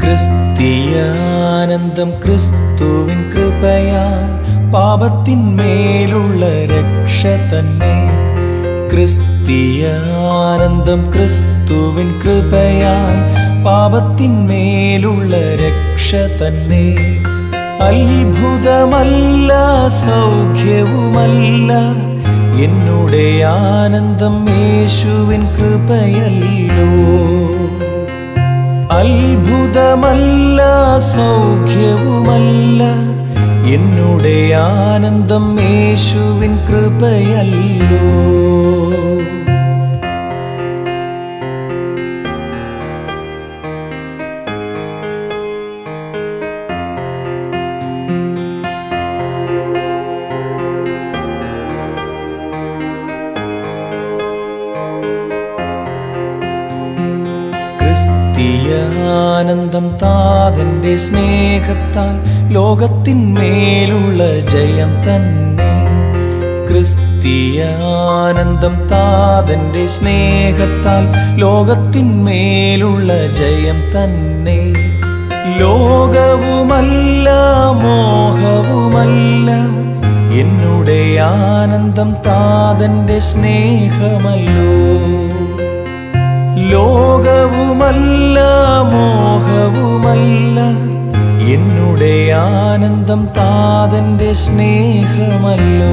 ക്രിസ്തീയാനന്ദം ക്രിസ്തുവിൻ കൃപയാൽ പാപത്തിന്മേലുള്ള രക്ഷ തന്നെ ക്രിസ്തീയാനന്ദം ക്രിസ്തുവിൻ കൃപയാൽ പാപത്തിന്മേലുള്ള രക്ഷ തന്നെ അത്ഭുതമല്ല സൗഖ്യവുമല്ല എന്നുടെ ആനന്ദം യേശുവിൻ കൃപയല്ലോ അത്ഭുതമല്ല സൗഖ്യവുമല്ല എന്നുടെ ആനന്ദം യേശുവിൻ കൃപയല്ലോ ക്രിസ്തീയാനന്ദം താതന്റെ സ്നേഹത്താൽ ലോകത്തിന്മേലുള്ള ജയം തന്നെ ക്രിസ്തീയാനന്ദം താതന്റെ സ്നേഹത്താൽ ലോകത്തിന്മേലുള്ള ജയം തന്നെ ലോകവുമല്ല മോഹവുമല്ല എന്നുടെ ആനന്ദം താതന്റെ സ്നേഹമല്ലോ ലോകവുമല്ല മോഹവുമല്ല എന്നുടെ ആനന്ദം താതന്റെ സ്നേഹമല്ലോ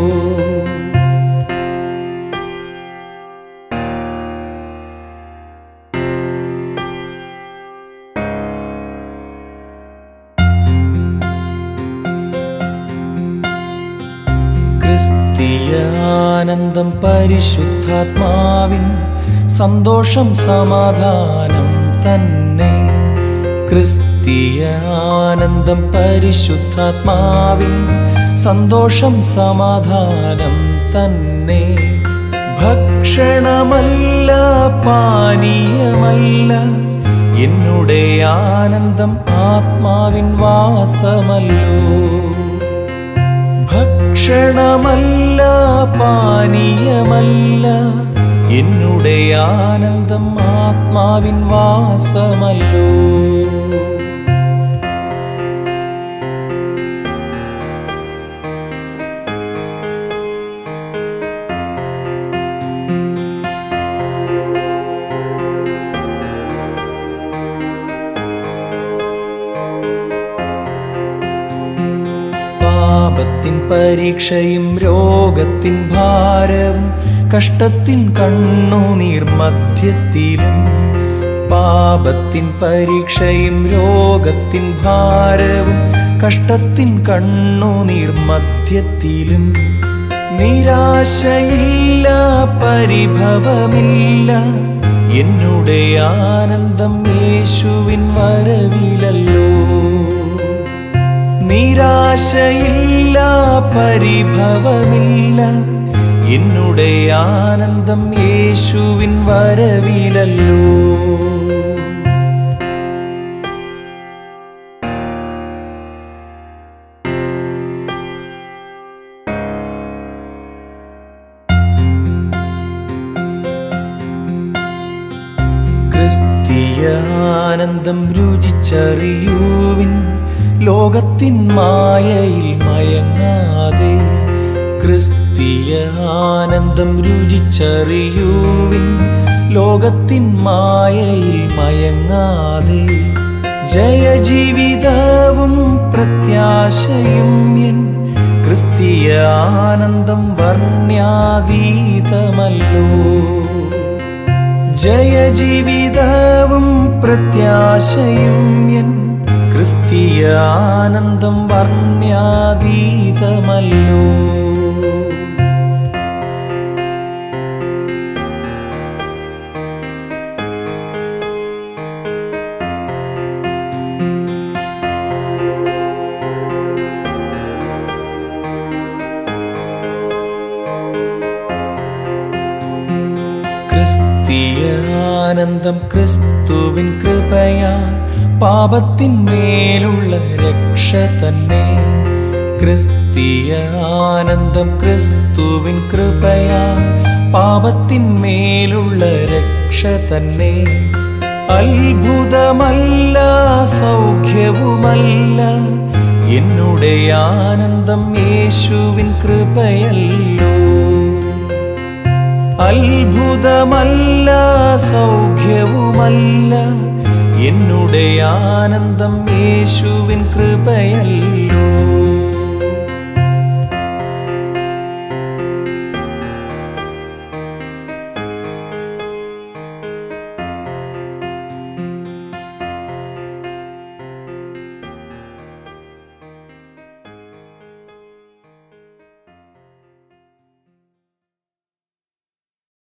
ക്രിസ്തീയാനന്ദം പരിശുദ്ധാത്മാവിൻ സന്തോഷം സമാധാനം തന്നെ ക്രിസ്തീയാനന്ദം പരിശുദ്ധാത്മാവിൻ സന്തോഷം സമാധാനം തന്നെ ഭക്ഷണമല്ല പാനീയമല്ല എന്നുടെ ആനന്ദം ആത്മാവിൻ വാസമല്ലോ ഭക്ഷണമല്ല പാനീയമല്ല എന്നുടെ ആനന്ദം ആത്മാവിൻ വാസമല്ലോ പാപത്തിൻ പരീക്ഷയും രോഗത്തിൻ ഭാരവും കഷ്ടത്തിൻ കണ്ണുനീർ മധ്യത്തിലും പാപത്തിൻ പരീക്ഷയും രോഗത്തിൻ ഭാരവും കഷ്ടത്തിൻ കണ്ണുനീർ മധ്യത്തിലും നിരാശയില്ല പരിഭവമില്ല എന്നുടെ ആനന്ദം യേശുവിൻ വരവിലല്ലോ നിരാശയില്ല പരിഭവമില്ല എന്നുടെ ആനന്ദം യേശുവിൻ വരവിലല്ലോ ക്രിസ്തീയാനന്ദം രുചിച്ചറിയൂവിൻ ലോകത്തിൻ മായയിൽ മയങ്ങാതെ ക്രിസ്തീയ ആനന്ദം രുചിച്ചറിയൂവിൻ ലോകത്തിൻ മായയിൽ മയങ്ങാതെ ജയജീവിതവും പ്രത്യാശയും എൻ ക്രിസ്തീയ ആനന്ദം വർണ്യാതീതമല്ലോ ജയജീവിതവും പ്രത്യാശയും എൻ ക്രിസ്തീയ ആനന്ദം വർണ്യാതീതമല്ലോ ക്രിസ്തീയ ആനന്ദം ക്രിസ്തുവിൻ കൃപയാൽ പാപത്തിന്മേലുള്ള രക്ഷ തന്നെ ക്രിസ്തീയ ആനന്ദം ക്രിസ്തുവിൻ കൃപയാൽ പാപത്തിന്മേലുള്ള രക്ഷ തന്നെ അത്ഭുതമല്ല എന്നുടെ ആനന്ദം യേശുവിൻ കൃപയല്ലോ അത്ഭുതമല്ല സൗഖ്യവുമല്ല എന്നുടെ ആനന്ദം യേശുവിൻ കൃപയല്ലോ